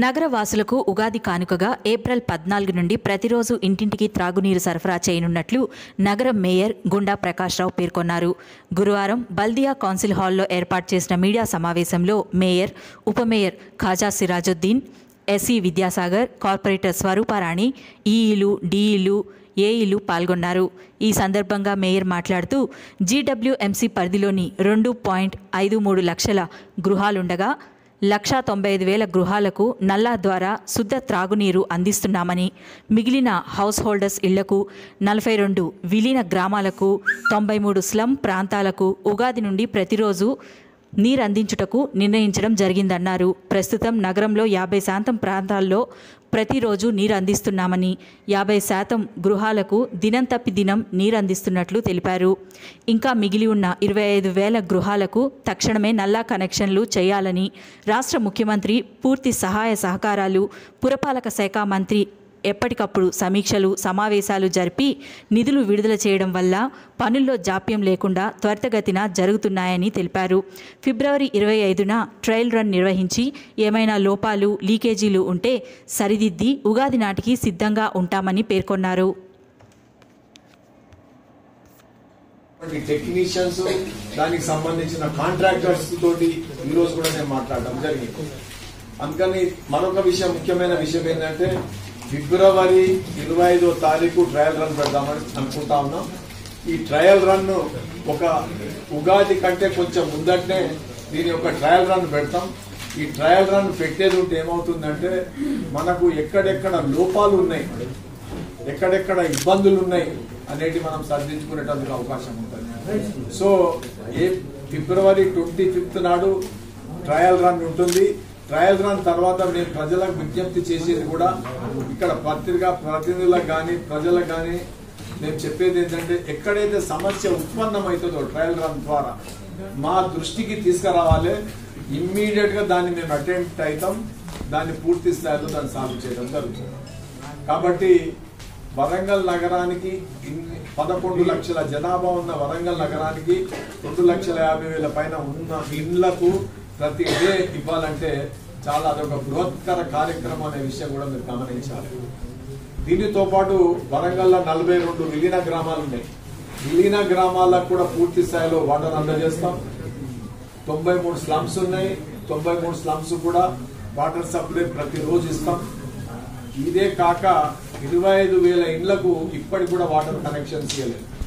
నగర వాసులకు ఉగాది కానుకగా ఏప్రిల్ పద్నాలుగు నుండి ప్రతిరోజు ఇంటింటికి త్రాగునీరు సరఫరా చేయనున్నట్లు నగర మేయర్ గుండా ప్రకాశ్రావు పేర్కొన్నారు గురువారం బల్దియా కౌన్సిల్ హాల్లో ఏర్పాటు చేసిన మీడియా సమావేశంలో మేయర్ ఉప mayor Khaja Sirajuddin SC Vidyasagar corporator Swaruparani ఈఈలు డిఈలు ఏఈలు పాల్గొన్నారు ఈ సందర్భంగా మేయర్ మాట్లాడుతూ జీడబ్ల్యూఎంసీ పరిధిలోని రెండు పాయింట్ ఐదు మూడు లక్షల గృహాలుండగా లక్షా తొంభై ఐదు వేల గృహాలకు నల్లా ద్వారా శుద్ధ త్రాగునీరు అందిస్తున్నామని మిగిలిన హౌస్ హోల్డర్స్ ఇళ్లకు నలభై రెండు విలీన గ్రామాలకు తొంభై మూడు స్లమ్ ప్రాంతాలకు ఉగాది నుండి ప్రతిరోజు నీరు అందించుటకు నిర్ణయించడం జరిగిందన్నారు ప్రస్తుతం నగరంలో యాభై శాతం ప్రాంతాల్లో ప్రతిరోజు నీరు అందిస్తున్నామని యాభై శాతం గృహాలకు దినం తప్పి దినం నీరు అందిస్తున్నట్లు తెలిపారు ఇంకా మిగిలి ఉన్న ఇరవై ఐదు వేల గృహాలకు తక్షణమే నల్లా కనెక్షన్లు చేయాలని రాష్ట్ర ముఖ్యమంత్రి పూర్తి సహాయ సహకారాలు పురపాలక శాఖ మంత్రి ఎప్పటికప్పుడు సమీక్షలు సమావేశాలు జరిపి నిధులు విడుదల చేయడం వల్ల పనుల్లో జాప్యం లేకుండా త్వరితగతిన జరుగుతున్నాయని తెలిపారు ఫిబ్రవరి ఇరవై ఐదున ట్రయల్ రన్ నిర్వహించి ఏమైనా లోపాలు లీకేజీలు ఉంటే సరిదిద్ది ఉగాది నాటికి సిద్ధంగా ఉంటామని పేర్కొన్నారు టెక్నీషియన్స్ దానికి సంబంధించిన కాంట్రాక్టర్స్ తోటి ఈ రోజు కూడా నేను మాట్లాడడం జరిగింది అందుకని మరొక విషయం ముఖ్యమైన విషయం ఏంటంటే ఫిబ్రవరి ఇరవై ఐదో తారీఖు ట్రయల్ రన్ పెడదామని అనుకుంటా ఉన్నాం ఈ ట్రయల్ రన్ ఒక ఉగాది కంటే కొంచెం ముందటనే దీని యొక్క ట్రయల్ రన్ పెడతాం ఈ ట్రయల్ రన్ పెట్టేది ఉంటే ఏమవుతుందంటే మనకు ఎక్కడెక్కడ లోపాలు ఉన్నాయి ఎక్కడెక్కడ ఇబ్బందులు ఉన్నాయి అనేటి మనం సర్దించుకునేటందుకు అవకాశం ఉంటుంది సో ఏ ఫిబ్రవరి ట్వంటీ ఫిఫ్త్ నాడు ట్రయల్ రన్ ఉంటుంది ట్రయల్ రన్ తర్వాత మేము ప్రజలకు విజ్ఞప్తి చేసేది కూడా ఇక్కడ పత్రికా ప్రతినిధులకు కానీ ప్రజలకు కానీ మేము చెప్పేది ఏంటంటే ఎక్కడైతే సమస్య ఉత్పన్నమవుతుందో ట్రయల్ రన్ ద్వారా మా దృష్టికి తీసుకురావాలి ఇమ్మీడియట్ గా దాన్ని మేము అటెంప్ట్ అవుతాం దాన్ని పూర్తి స్థాయిలో దాన్ని సాల్వ్ చేయడం జరుగుతుంది కాబట్టి వరంగల్ నగరానికి ఇన్ని పదకొండు లక్షల జనాభా ఉన్న వరంగల్ నగరానికి రెండు లక్షల యాభై వేల పైన ఉన్న ఇళ్లకు ప్రతి డే ఇవ్వాలంటే చాలా అదొక బృహత్కర కార్యక్రమం అనే విషయం కూడా మీరు గమనించాలి దీనితో పాటు వరంగల్లో నలభై రెండు విలీన గ్రామాలు ఉన్నాయి విలీన గ్రామాలకు కూడా పూర్తి స్థాయిలో వాటర్ అందజేస్తాం తొంభై మూడు స్లమ్స్ ఉన్నాయి తొంభై మూడు స్లమ్స్ కూడా వాటర్ సప్లై ప్రతిరోజు ఇస్తాం ఇదే కాక ఇరవై ఐదు వేల ఇండ్లకు ఇప్పటికి కూడా వాటర్ కనెక్షన్స్ ఇవ్వలేదు